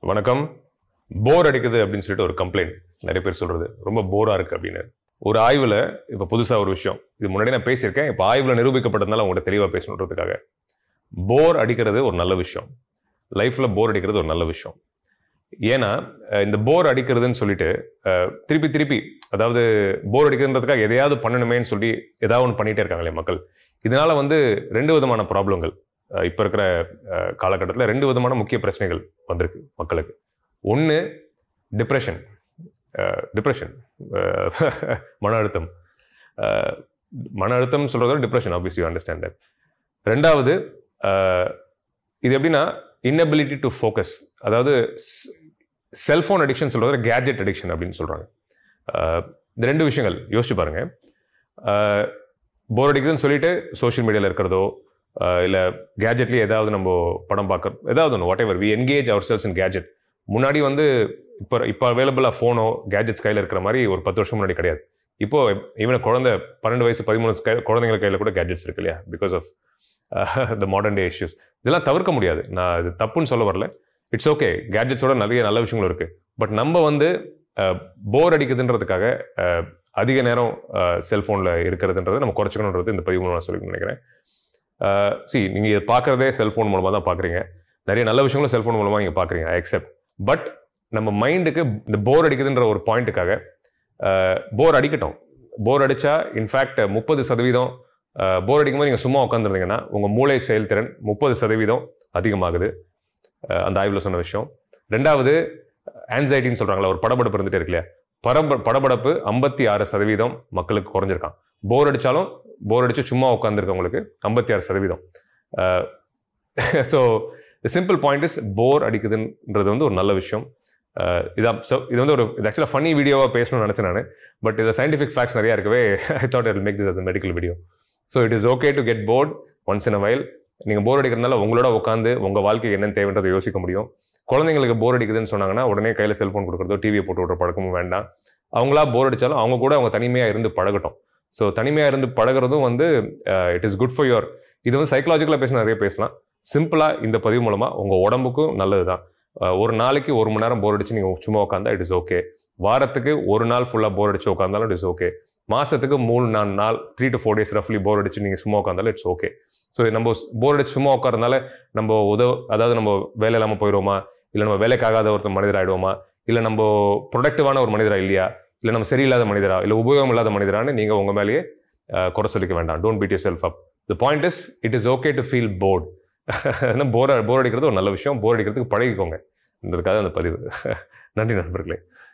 வணக்கம் போர் அடிக்குது அப்படின்னு சொல்லிட்டு ஒரு கம்ப்ளைண்ட் நிறைய பேர் சொல்றது ரொம்ப போரா இருக்கு அப்படின்னு ஒரு ஆய்வில் இப்போ புதுசாக ஒரு விஷயம் இது முன்னாடி நான் பேசியிருக்கேன் இப்போ ஆய்வில் நிரூபிக்கப்பட்டதுனால உங்கள்கிட்ட தெளிவாக பேசணுன்றதுக்காக போர் அடிக்கிறது ஒரு நல்ல விஷயம் லைஃப்பில் போர் அடிக்கிறது ஒரு நல்ல விஷயம் ஏன்னா அஹ், இந்த போர் அடிக்கிறதுன்னு சொல்லிட்டு அஹ், திருப்பி திருப்பி அதாவது போர் அடிக்கிறதுன்றதுக்காக எதையாவது பண்ணணுமேன்னு சொல்லி ஏதாவது ஒன்று பண்ணிட்டே இருக்காங்களே மக்கள் இதனால வந்து ரெண்டு விதமான ப்ராப்ளங்கள் இப்போ இருக்கிற காலகட்டத்தில் ரெண்டு விதமான முக்கிய பிரச்சனைகள் வந்திருக்கு மக்களுக்கு ஒன்று டிப்ரெஷன் டிப்ரெஷன் மன அழுத்தம் அஹ், மன அழுத்தம் சொல்கிறத டிப்ரெஷன் ஆப்வியஸ்லி அண்டர்ஸ்டாண்ட் தட் ரெண்டாவது அஹ், இது எப்படின்னா இன்னபிலிட்டி டு ஃபோக்கஸ் அதாவது செல்ஃபோன் அடிக்ஷன் சொல்கிறது கேட்ஜெட் அடிக்ஷன் அப்படின்னு சொல்கிறாங்க இந்த ரெண்டு விஷயங்கள் யோசிச்சு பாருங்க போர் அடிக்குதுன்னு சொல்லிட்டு சோஷியல் மீடியாவில் இருக்கிறதோ இல்லை கேஜெட்லேயே ஏதாவது நம்ம படம் பார்க்க ஏதாவது ஒன்று whatever we engage ourselves in gadget முன்னாடி வந்து இப்போ இப்போ அவைலபிளாக ஃபோனோ கேஜெட்ஸ் கையில் இருக்கிற மாதிரி ஒரு பத்து வருஷம் முன்னாடி கிடையாது இப்போ ஈவன் குழந்தை பன்னெண்டு வயசு பதிமூணு கை- குழந்தைங்க கையில் கூட கேஜெட்ஸ் இருக்கு இல்லையா because of the modern day issues இதெல்லாம் தவிர்க்க முடியாது நான் இது தப்புன்னு சொல்ல வரல இட்ஸ் ஓகே கேஜெட்ஸோட நிறைய நல்ல விஷயங்களும் இருக்கு பட் நம்ம வந்து போர் அடிக்குதுன்றதுக்காக அஹ், அதிக நேரம் செல்ஃபோனில் இருக்கிறதுன்றதை நம்ம குறைச்சிக்கணுன்றது இந்த பதிவு மூலம் நான் சொல்லி நினைக்கிறேன் சி நீங்கள் இதை பார்க்குறதே செல்ஃபோன் மூலமாக தான் பார்க்குறீங்க நிறைய நல்ல விஷயங்களும் செல்ஃபோன் மூலமாக நீங்கள் பார்க்குறீங்க எக்ஸெப்ட் பட் நம்ம மைண்டுக்கு இந்த போர் அடிக்குதுன்ற ஒரு பாயிண்ட்டுக்காக போர் அடிக்கட்டும் போர் அடித்தா இன்ஃபேக்ட் முப்பது சதவீதம் போர் அடிக்கும்போது நீங்கள் சும்மா உட்காந்துருந்தீங்கன்னா உங்கள் மூளை செயல்திறன் முப்பது சதவீதம் அதிகமாகுது அஹ், அந்த ஆய்வில் சொன்ன விஷயம் ரெண்டாவது ஆன்சைட்டின்னு சொல்கிறாங்களா ஒரு படபடப்பு இருந்துட்டே இருக்கு இல்லையா பரப படபடப்பு ஐம்பத்தி ஆறு சதவீதம் மக்களுக்கு குறைஞ்சிருக்கான் போர் அடித்தாலும் போர் அடித்து சும்மா உட்காந்துருக்கவங்களுக்கு ஐம்பத்தி ஆறு சதவீதம் so simple point is bore அடிக்குதுன்றது வந்து ஒரு நல்ல விஷயம் அஹ், இதான் ஸோ இது வந்து ஒரு இது ஆக்சுவலாக ஃபன்னி வீடியோவாக பேசணும்னு நினச்சேன் நான் பட் இதில் சயின்டிஃபிக் ஃபேக்ட்ஸ் நிறையா இருக்கவே I thought it make this as medical video so it is okay to get bored once in a while நீங்கள் போர் அடிக்கிறதுனால உங்களோட உட்காந்து உங்கள் வாழ்க்கைக்கு என்ன தேவைன்றதை யோசிக்க முடியும் குழந்தைங்களுக்கு போர் அடிக்குதுன்னு சொன்னாங்கன்னா உடனே கையில் செல்ஃபோன் கொடுக்குறதோ டிவியை போட்டு விட்ற பழக்கமும் வேண்டாம் அவங்களா போர் அடித்தாலும் அவங்க கூட அவங்க தனிமையாக இருந்து பழகட்டும் ஸோ தனிமையாக இருந்து பழகுறதும் வந்து it is good for your இது வந்து சைக்கலாஜிக்கலாக பேச நிறைய பேசலாம் சிம்பிளாக இந்த பதிவு மூலமாக உங்கள் உடம்புக்கும் நல்லது தான் ஒரு நாளைக்கு ஒரு மணி நேரம் போர் அடிச்சு நீங்கள் சும்மா உட்காந்தா இட் இஸ் ஓகே வாரத்துக்கு ஒரு நாள் ஃபுல்லாக போர் அடிச்சு உட்காந்தாலும் இட் இஸ் ஓகே மாசத்துக்கு மூணு நாலு நாள் த்ரீ டு ஃபோர் டேஸ் ரஃப்லி போர் அடிச்சு நீங்கள் சும்மா உட்காந்தாலும் இட்ஸ் ஓகே ஸோ நம்ம போர் அடிச்சு சும்மா உட்காரனால நம்ம உதவ அதாவது நம்ம வேலை இல்லாமல் போயிடுவோமா இல்லை நம்ம வேலைக்காகாத ஒருத்தர் மனிதர் ஆயிடுவோமா இல்லை நம்ம ப்ரொடக்டிவான ஒரு மனிதரா இல்லையா இல்லை நம்ம சரியில்லாத மனிதரா இல்லை உபயோகம் இல்லாத மனிதரான்னு நீங்கள் உங்கள் மேலேயே அஹ், குறை சொல்லிக்க வேண்டாம் don't beat yourself up the point is it is okay to feel bored bore bore அடிக்கிறது ஒரு நல்ல விஷயம் போர் அடிக்கிறதுக்கு பழகிக்கோங்கன்றதுக்காக அந்த பதிவு நன்றி நண்பர்களே